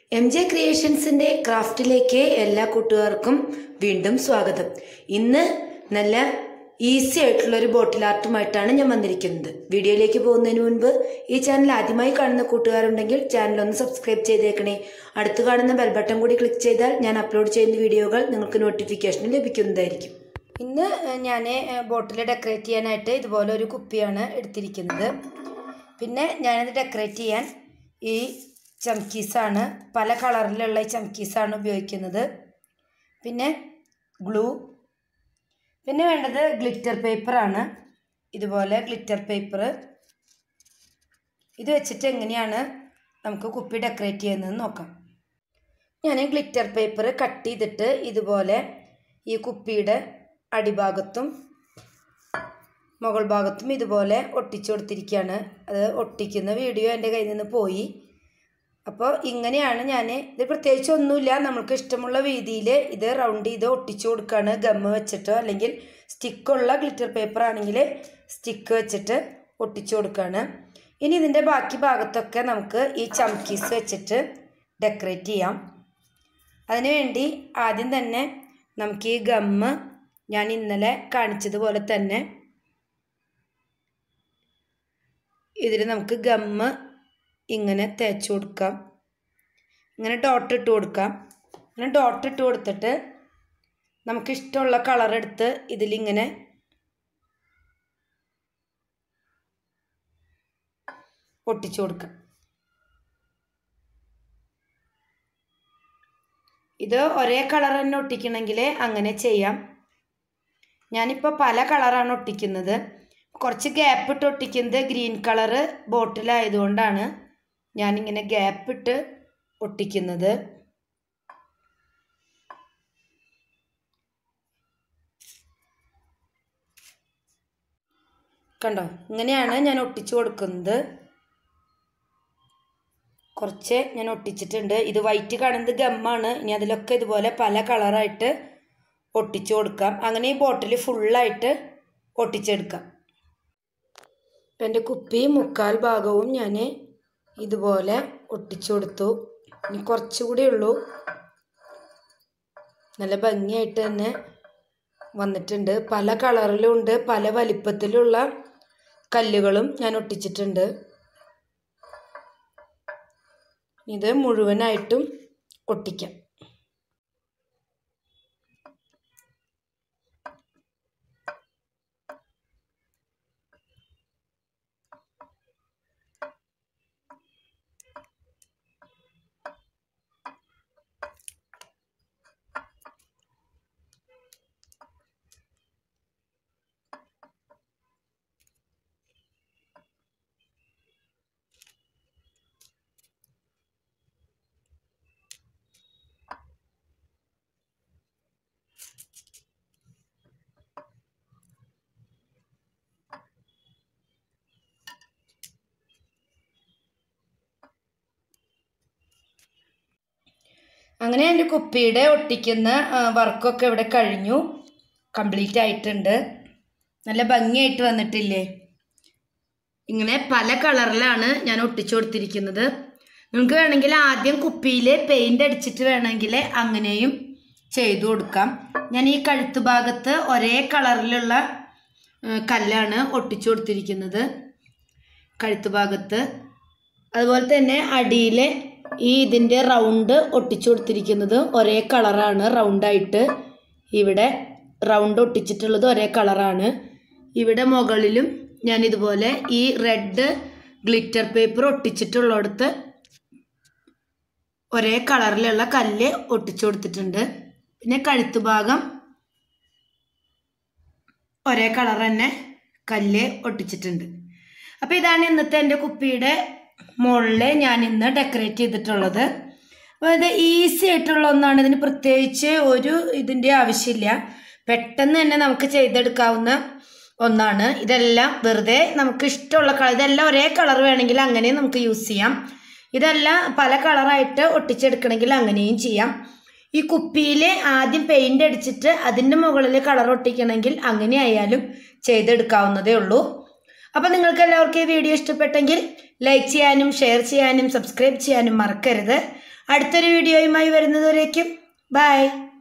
M J ക്രിയേഷൻസിന്റെ ക്രാഫ്റ്റിലേക്ക് എല്ലാ കൂട്ടുകാർക്കും വീണ്ടും സ്വാഗതം ഇന്ന് നല്ല ഈസി ആയിട്ടുള്ള ഒരു ബോട്ടിൽ ആർട്ടുമായിട്ടാണ് ഞാൻ വന്നിരിക്കുന്നത് വീഡിയോയിലേക്ക് പോകുന്നതിന് മുൻപ് ഈ ചാനൽ ആദ്യമായി കാണുന്ന കൂട്ടുകാരുണ്ടെങ്കിൽ ചാനൽ ഒന്ന് സബ്സ്ക്രൈബ് ചെയ്തേക്കണേ അടുത്ത് കാണുന്ന ബെൽ ബട്ടൺ കൂടി ക്ലിക്ക് ചെയ്താൽ ഞാൻ അപ്ലോഡ് ചെയ്യുന്ന വീഡിയോകൾ നിങ്ങൾക്ക് നോട്ടിഫിക്കേഷൻ ലഭിക്കുന്നതായിരിക്കും ഇന്ന് ഞാൻ ബോട്ടിൽ ഡെക്കറേറ്റ് ചെയ്യാനായിട്ട് ഇതുപോലെ ഒരു കുപ്പിയാണ് എടുത്തിരിക്കുന്നത് പിന്നെ ഞാനിത് ഡെക്കറേറ്റ് ചെയ്യാൻ ഈ ചംക്കീസാണ് പല കളറിലുള്ള ഈ ചംക്കീസാണ് ഉപയോഗിക്കുന്നത് പിന്നെ ഗ്ലൂ പിന്നെ വേണ്ടത് ഗ്ലിറ്റർ പേപ്പറാണ് ഇതുപോലെ ഗ്ലിറ്റർ പേപ്പർ ഇത് വെച്ചിട്ട് എങ്ങനെയാണ് നമുക്ക് കുപ്പി ഡെക്കറേറ്റ് ചെയ്യുന്നതെന്ന് നോക്കാം ഞാൻ ഗ്ലിറ്റർ പേപ്പർ കട്ട് ചെയ്തിട്ട് ഇതുപോലെ ഈ കുപ്പിയുടെ അടിഭാഗത്തും മുകൾ ഭാഗത്തും ഇതുപോലെ ഒട്ടിച്ചു കൊടുത്തിരിക്കുകയാണ് അത് ഒട്ടിക്കുന്ന വീഡിയോ എൻ്റെ കയ്യിൽ നിന്ന് പോയി അപ്പോൾ ഇങ്ങനെയാണ് ഞാൻ ഇത് പ്രത്യേകിച്ച് ഒന്നുമില്ല നമുക്ക് ഇഷ്ടമുള്ള രീതിയിൽ ഇത് റൗണ്ട് ചെയ്ത് ഒട്ടിച്ചു കൊടുക്കുകയാണ് ഗമ്മ് വെച്ചിട്ടോ അല്ലെങ്കിൽ സ്റ്റിക്കുള്ള ഗ്ലിറ്റർ പേപ്പർ ആണെങ്കിൽ സ്റ്റിക്ക് വെച്ചിട്ട് ഒട്ടിച്ചു കൊടുക്കുകയാണ് ഇനി ഇതിൻ്റെ ബാക്കി ഭാഗത്തൊക്കെ നമുക്ക് ഈ ചംക്കീസ് വെച്ചിട്ട് ഡെക്കറേറ്റ് ചെയ്യാം അതിനുവേണ്ടി ആദ്യം തന്നെ നമുക്ക് ഈ ഗമ്മ് ഞാൻ ഇന്നലെ കാണിച്ചതുപോലെ തന്നെ ഇതിൽ നമുക്ക് ഗമ്മ് ഇങ്ങനെ തേച്ച് കൊടുക്കാം ഇങ്ങനെ ഡോട്ട് ഇട്ട് കൊടുക്കാം ഇങ്ങനെ ഡോട്ട് ഇട്ട് കൊടുത്തിട്ട് നമുക്ക് ഇഷ്ടമുള്ള കളർ എടുത്ത് ഇതിലിങ്ങനെ ഒട്ടിച്ചു കൊടുക്കാം ഇത് ഒരേ കളർ തന്നെ ഒട്ടിക്കണമെങ്കിൽ അങ്ങനെ ചെയ്യാം ഞാനിപ്പോൾ പല കളറാണ് ഒട്ടിക്കുന്നത് കുറച്ച് ഗ്യാപ്പ് ഇട്ട് ഒട്ടിക്കുന്നത് ഗ്രീൻ കളറ് ബോട്ടിലായതുകൊണ്ടാണ് ഞാനിങ്ങനെ ഗ്യാപ്പ് ഇട്ട് ഒട്ടിക്കുന്നത് കണ്ടോ ഇങ്ങനെയാണ് ഞാൻ ഒട്ടിച്ചു കൊടുക്കുന്നത് കുറച്ച് ഞാൻ ഒട്ടിച്ചിട്ടുണ്ട് ഇത് വൈറ്റ് കാണുന്നത് ഗമ്മാണ് ഇനി അതിലൊക്കെ ഇതുപോലെ പല കളറായിട്ട് ഒട്ടിച്ചു കൊടുക്കാം അങ്ങനെ ഈ ബോട്ടിൽ ഫുള്ളായിട്ട് ഒട്ടിച്ചെടുക്കാം ഇപ്പം എൻ്റെ കുപ്പി മുക്കാൽ ഭാഗവും ഞാൻ ഇതുപോലെ ഒട്ടിച്ചു കൊടുത്തു ഇനി കുറച്ചുകൂടി ഉള്ളൂ നല്ല ഭംഗിയായിട്ട് തന്നെ വന്നിട്ടുണ്ട് പല കളറിലും ഉണ്ട് പല വലിപ്പത്തിലുള്ള കല്ലുകളും ഞാൻ ഒട്ടിച്ചിട്ടുണ്ട് ഇത് മുഴുവനായിട്ടും ഒട്ടിക്കാം അങ്ങനെ എൻ്റെ കുപ്പിയുടെ ഒട്ടിക്കുന്ന വർക്കൊക്കെ ഇവിടെ കഴിഞ്ഞു കംപ്ലീറ്റ് ആയിട്ടുണ്ട് നല്ല ഭംഗിയായിട്ട് വന്നിട്ടില്ലേ ഇങ്ങനെ പല കളറിലാണ് ഞാൻ ഒട്ടിച്ചു കൊടുത്തിരിക്കുന്നത് നിങ്ങൾക്ക് വേണമെങ്കിൽ ആദ്യം കുപ്പിയിൽ പെയിൻ്റ് അടിച്ചിട്ട് വേണമെങ്കിൽ അങ്ങനെയും ചെയ്തു കൊടുക്കാം ഞാൻ ഈ കഴുത്ത് ഭാഗത്ത് ഒരേ കളറിലുള്ള കല്ലാണ് ഒട്ടിച്ചു കൊടുത്തിരിക്കുന്നത് കഴുത്ത് ഭാഗത്ത് അതുപോലെ തന്നെ അടിയിൽ ഈ ഇതിൻ്റെ റൗണ്ട് ഒട്ടിച്ചു കൊടുത്തിരിക്കുന്നത് ഒരേ കളറാണ് റൗണ്ടായിട്ട് ഇവിടെ റൗണ്ട് ഒട്ടിച്ചിട്ടുള്ളത് ഒരേ കളറാണ് ഇവിടെ മുകളിലും ഞാൻ ഇതുപോലെ ഈ റെഡ് ഗ്ലിറ്റർ പേപ്പർ ഒട്ടിച്ചിട്ടുള്ളിടത്ത് ഒരേ കളറിലുള്ള കല്ല് ഒട്ടിച്ചു കൊടുത്തിട്ടുണ്ട് പിന്നെ കഴുത്ത് ഭാഗം ഒരേ കളർ തന്നെ കല്ല് ഒട്ടിച്ചിട്ടുണ്ട് അപ്പോൾ ഇതാണ് ഇന്നത്തെ എൻ്റെ കുപ്പിയുടെ മുകളിൽ ഞാൻ ഇന്ന് ഡെക്കറേറ്റ് ചെയ്തിട്ടുള്ളത് അപ്പോൾ ഇത് ഈസി ആയിട്ടുള്ള ഒന്നാണ് ഇതിന് പ്രത്യേകിച്ച് ഒരു ഇതിൻ്റെ ആവശ്യമില്ല പെട്ടെന്ന് തന്നെ നമുക്ക് ചെയ്തെടുക്കാവുന്ന ഒന്നാണ് ഇതെല്ലാം വെറുതെ നമുക്ക് ഇഷ്ടമുള്ള കളർ ഇതെല്ലാം ഒരേ കളർ വേണമെങ്കിൽ അങ്ങനെയും നമുക്ക് യൂസ് ചെയ്യാം ഇതെല്ലാം പല കളറായിട്ട് ഒട്ടിച്ചെടുക്കണമെങ്കിൽ അങ്ങനെയും ചെയ്യാം ഈ കുപ്പിയിൽ ആദ്യം പെയിൻ്റ് അടിച്ചിട്ട് അതിൻ്റെ മുകളിൽ കളർ ഒട്ടിക്കണമെങ്കിൽ അങ്ങനെ ആയാലും ചെയ്തെടുക്കാവുന്നതേ ഉള്ളൂ അപ്പം നിങ്ങൾക്ക് എല്ലാവർക്കും ഈ വീഡിയോ ഇഷ്ടപ്പെട്ടെങ്കിൽ ലൈക്ക് ചെയ്യാനും ഷെയർ ചെയ്യാനും സബ്സ്ക്രൈബ് ചെയ്യാനും മറക്കരുത് അടുത്തൊരു വീഡിയോയുമായി വരുന്നതുവരേക്കും ബൈ